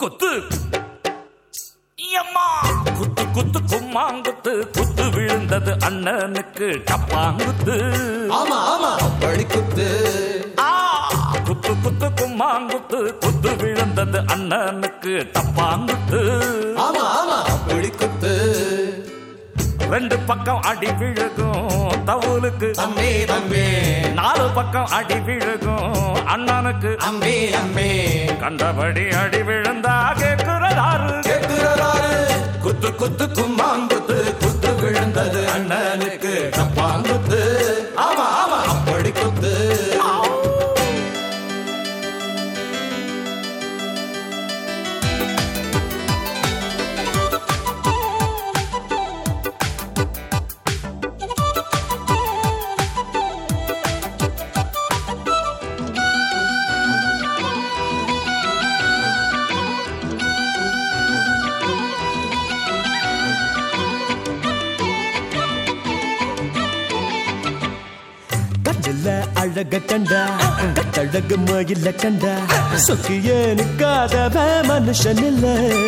குத்து எம்மா குத்து குத்து கும்மாங்குத்து குத்து விழுந்தது அண்ணனுக்கு டப்பாங்குத்து ஆமா ஆமா அப்படி குத்து ஆ, குத்து குத்து கும்மாங்குத்து குத்து விழுந்தது அண்ணனுக்கு டப்பாங்குத்து ஆமா ஆமா அப்படி குத்து ரெண்டு பக்கம் அடி விழுகும் தவுலுக்கு தம்பி தம்பி நாலு பக்கம் அடி விழுகும் அண்ணனுக்கு அம்பி அம்பி கண்டபடி அடி விழுந்தா கேக்குறதாரு கேக்குறாரு குத்து குத்து கும்மாங்குத்து குத்து விழுந்தது அண்ணனுக்கு டப்பாங்குத்து ஆமா ஆமா அப்படி குத்து கண்ணுல அழக கண்டா கட்டழகு மயில கண்டா சொக்கிய நிக்காதவ மனுஷன் இல்ல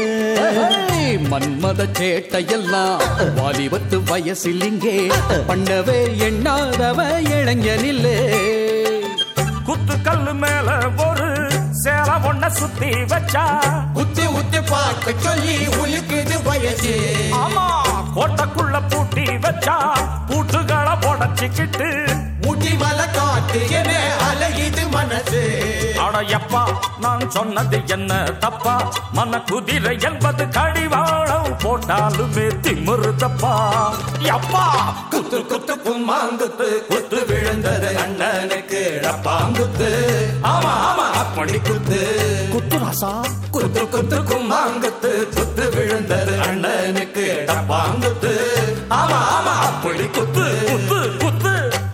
மன்மத சேட்டையெல்லாம் வாலிபத்து வயசில் இங்கே பண்ணவே எண்ணாதவ இளைஞனில்லே குத்து கல்லு மேல ஒரு சேல ஒண்ண சுத்தி வச்சா உத்தி உத்தி பார்க்க சொல்லி உலுக்குது வயசு ஆமா கோட்டைக்குள்ள பூட்டி வச்சா பூட்டுகளை உடச்சிக்கிட்டு முடி மலை காட்டு என அழகிது மனசு அட எப்பா நான் சொன்னது என்ன தப்பா மன குதிரை என்பது கடிவாளம் போட்டாலுமே திமிரு தப்பா எப்பா குத்து குத்து கும்மாங்குத்து குத்து விழுந்தது அண்ணனுக்கு டப்பாங்குத்து ஆமா ஆமா அப்படி குத்து குத்து ராசா குத்து குத்து கும்மாங்குத்து குத்து விழுந்தது அண்ணனுக்கு டப்பாங்குத்து ஆமா ஆமா அப்படி குத்து குத்து குத்து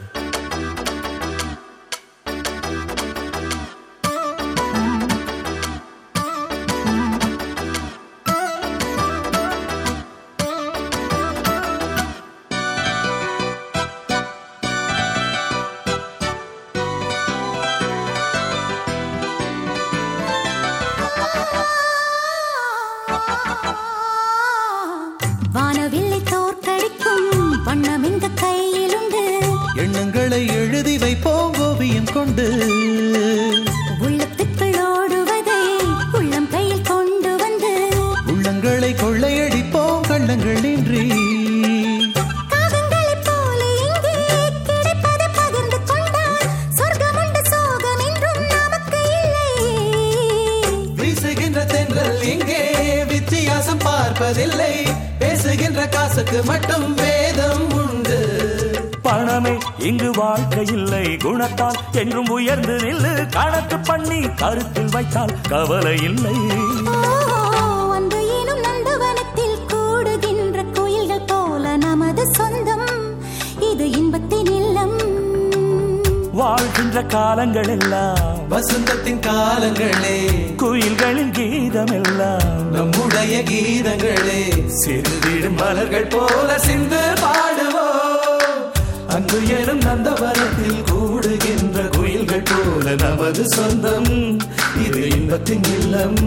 வானவில்லை தோற்கடிக்கும் வண்ணம் இந்த கையிலுண்டு எண்ணங்களை எழுதி வைப்போம் ஓவியம் கொண்டு உள்ளத்துக்குள் ஓடுவதை உள்ளம் கையில் கொண்டு வந்து உள்ளங்களை கொள்ளையடிப்போம் கள்ளங்களின்றி காகங்களைப் போல இங்கே கிடைப்பதை பகிர்ந்து கொண்டால் சொர்க்கமுண்டு சோகம் என்றும் நமக்கு இல்லை வீசுகின்ற தென்றல் இங்கே வித்தியாசம் பார்ப்பதில்லை பேசுகின்ற காசுக்கு மட்டும் வேதம் உண்டு பணமே இங்கு வாழ்க்கை இல்லை குணத்தால் என்றும் உயர்ந்து நில்லு கணக்கு பண்ணி கருத்தில் வைத்தால் கவலை இல்லை ஓ, அன்பு எனும் நந்தவனத்தில் கூடுகின்ற கோயில்கள் போல நமது சொந்தம் இது இன்பத்தின் இல்லம் வாழ்கின்ற காலங்கள் எல்லாம் வசந்தத்தின் காலங்களே குயில்களின் கீதம் எல்லாம் நம்முடைய கீதங்களே சிறுதிடும் மலர்கள் போல சிந்து பாடுவோம் அன்பு எனும் நந்தவனத்தில் கூடுகின்ற குயில்கள் போல நமது சொந்தம் இது இன்பத்தின் இல்லம்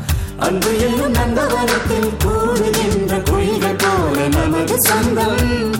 அன்பு எனும் நந்தவனத்தில் கூடுகின்ற குயில்கள் போல நமது சொந்தம்